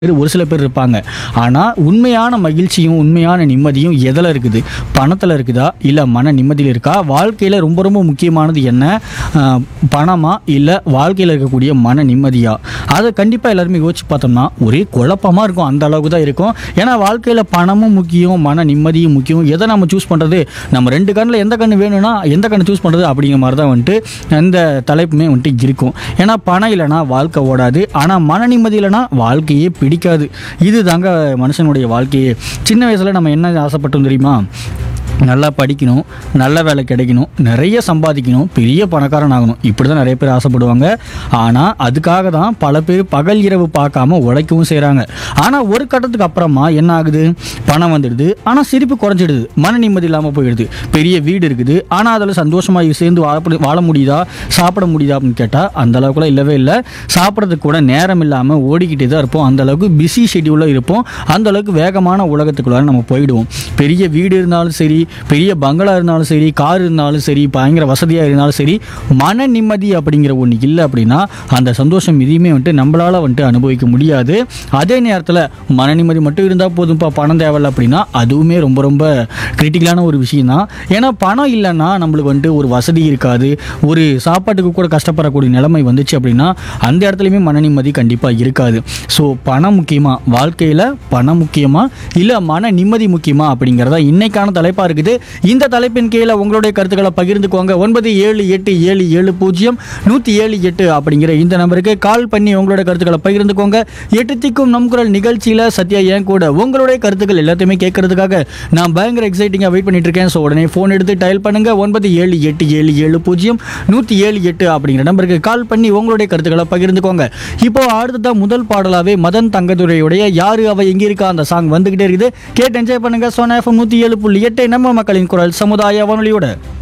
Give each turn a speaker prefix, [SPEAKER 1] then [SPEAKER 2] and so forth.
[SPEAKER 1] பேர் ஒரு சில பேர் இருப்பாங்க ஆனால் உண்மையான மகிழ்ச்சியும் உண்மையான நிம்மதியும் எதில் இருக்குது பணத்தில் இருக்குதா இல்லை மன நிம்மதியில் இருக்கா வாழ்க்கையில் ரொம்ப ரொம்ப முக்கியமானது என்ன ஆஹ், பணமா இல்லை வாழ்க்கையில் இருக்கக்கூடிய மன நிம்மதியா அதை கண்டிப்பாக எல்லாருமே யோசிச்சு பார்த்தோம்னா ஒரே குழப்பமாக இருக்கும் அந்த அளவுக்கு தான் இருக்கும் ஏன்னா வாழ்க்கையில் பணமும் முக்கியம் மன நிம்மதியும் முக்கியம் எதை நம்ம சூஸ் பண்ணுறது நம்ம ரெண்டு கண்ணில் எந்த கண்ணு வேணும்னா எந்த கண்ணு சூஸ் பண்ணுறது அப்படிங்கிற மாதிரி தான் வந்துட்டு அந்த தலைப்புமே வந்துட்டு இருக்கும் ஏன்னா பணம் இல்லைனா வாழ்க்கை ஓடாது ஆனால் மன நிம்மதி இல்லைனா வாழ்க்கையே பிடிக்காது இது தாங்க மனுஷனுடைய வாழ்க்கையே சின்ன வயசில் நம்ம என்ன ஆசைப்பட்டோம் தெரியுமா நல்லா படிக்கணும் நல்ல வேலை கிடைக்கணும் நிறைய சம்பாதிக்கணும் பெரிய பணக்காரன் ஆகணும் இப்படி தான் நிறைய பேர் ஆசைப்படுவாங்க ஆனால் அதுக்காக தான் பல பேர் பகல் இரவு பார்க்காம உழைக்கவும் செய்கிறாங்க ஆனால் ஒரு கட்டத்துக்கு அப்புறமா என்ன ஆகுது பணம் வந்துடுது ஆனால் சிரிப்பு குறைஞ்சிடுது மன நிம்மதி இல்லாமல் போயிடுது பெரிய வீடு இருக்குது ஆனால் அதில் சந்தோஷமாக சேர்ந்து வாழ வாழ முடியுதா சாப்பிட முடியுதா அப்படின்னு கேட்டால் அந்த அளவுக்குலாம் இல்லவே இல்லை சாப்பிட்றதுக்கு கூட நேரம் இல்லாமல் ஓடிக்கிட்டே தான் இருப்போம் அந்த அளவுக்கு பிஸி ஷெடியூலில் இருப்போம் அந்த அளவுக்கு வேகமான உலகத்துக்குள்ளார நம்ம போயிடுவோம் பெரிய வீடு இருந்தாலும் சரி பெரிய பங்களா இருந்தாலும் சரி கார் இருந்தாலும் சரி பயங்கர வசதியாக இருந்தாலும் சரி மன நிம்மதி அப்படிங்கிற ஒன்று இல்லை அப்படின்னா அந்த சந்தோஷம் எதையுமே வந்துட்டு நம்மளால் வந்துட்டு அனுபவிக்க முடியாது அதே நேரத்தில் மன நிம்மதி மட்டும் இருந்தால் போதும்ப்பா பணம் தேவையில்ல அப்படின்னா அதுவுமே ரொம்ப ரொம்ப கிரிட்டிக்கலான ஒரு விஷயம் தான் ஏன்னா பணம் இல்லைன்னா நம்மளுக்கு வந்துட்டு ஒரு வசதி இருக்காது ஒரு சாப்பாட்டுக்கு கூட கஷ்டப்படக்கூடிய நிலைமை வந்துச்சு அப்படின்னா அந்த இடத்துலையுமே மன நிம்மதி கண்டிப்பாக இருக்காது ஸோ பணம் முக்கியமா வாழ்க்கையில் பணம் முக்கியமா இல்லை மன நிம்மதி முக்கியமா அப்படிங்கிறதா இன்னைக்கான தலைப்பாக இருக்குது இந்த தலைப்பின் கீழே உங்களுடைய கருத்துக்களை பகிர்ந்துக்கோங்க ஒன்பது ஏழு எட்டு ஏழு ஏழு பூஜ்ஜியம் நூற்றி ஏழு எட்டு அப்படிங்கிற இந்த நம்பருக்கு கால் பண்ணி உங்களோட கருத்துக்களை பகிர்ந்துக்கோங்க எட்டு திக்கும் நம் குரல் நிகழ்ச்சியில் சத்யா ஏன் கூட உங்களுடைய கருத்துக்கள் எல்லாத்தையுமே கேட்கறதுக்காக நான் பயங்கர எக்ஸைட்டிங்காக வெயிட் பண்ணிட்டு இருக்கேன் ஸோ உடனே ஃபோன் எடுத்து டயல் பண்ணுங்க ஒன்பது ஏழு எட்டு ஏழு ஏழு பூஜ்ஜியம் நூற்றி ஏழு எட்டு அப்படிங்கிற நம்பருக்கு கால் பண்ணி உங்களுடைய கருத்துக்களை பகிர்ந்துக்கோங்க இப்போ அடுத்ததான் முதல் பாடலாவே மதன் தங்கதுரையுடைய யாரு அவ எங்க இருக்கா அந்த சாங் வந்துகிட்டே இருக்குது கேட்டு என்ஜாய் பண்ணுங்க சோனா எஃப்எம் நூற்றி ஏழு புள்ளி எட்டு நம்ம மக்களின் குரல் சமுதாய வானொலியோட